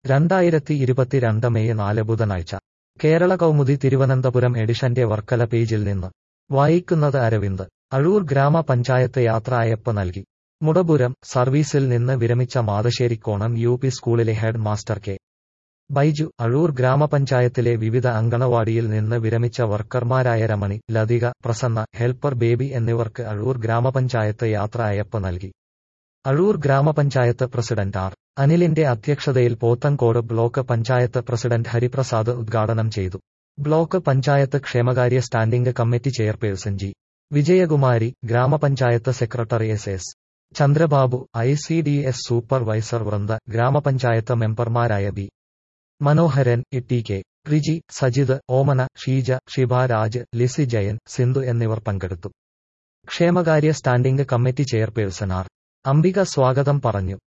രണ്ടായിരത്തി ഇരുപത്തിരണ്ട് മെയ് നാല് ബുധനാഴ്ച കേരള കൗമുദി തിരുവനന്തപുരം എഡിഷന്റെ വർക്കല പേജിൽ നിന്ന് വായിക്കുന്നത് അരവിന്ദ് അഴൂർ ഗ്രാമപഞ്ചായത്ത് യാത്രയയപ്പ് നൽകി മുടപുരം സർവീസിൽ നിന്ന് വിരമിച്ച Mathasserikonam U P school head master K Baiju Azhoor ഗ്രാമപഞ്ചായത്തിലെ വിവിധ അങ്കണവാടിയിൽ നിന്ന് വിരമിച്ച വർക്കർമാരായ രമണി ലതിക പ്രസന്ന ഹെൽപ്പർ ബേബി എന്നിവർക്ക് അഴൂർ ഗ്രാമപഞ്ചായത്ത് യാത്ര അയപ്പ് നൽകി അഴൂർ ഗ്രാമപഞ്ചായത്ത് പ്രസിഡന്റ് ആർ അനിലിന്റെ അധ്യക്ഷതയിൽ പോത്തൻകോട് ബ്ലോക്ക് പഞ്ചായത്ത് പ്രസിഡന്റ് ഹരിപ്രസാദ് ഉദ്ഘാടനം ചെയ്തു ബ്ലോക്ക് പഞ്ചായത്ത് ക്ഷേമകാര്യ standing committee chairperson G Vijayakumari ഗ്രാമപഞ്ചായത്ത് secretary S S Chandrababu I C D S supervisor Vrinda ഗ്രാമപഞ്ചായത്ത് മെമ്പർമാരായ B Manoharan E K Riji Sajith Omana Sheeja Shibaraj Lissy Jayan Sindhu എന്നിവർ പങ്കെടുത്തു ക്ഷേമകാര്യ standing committee chairperson R Ambika സ്വാഗതം പറഞ്ഞു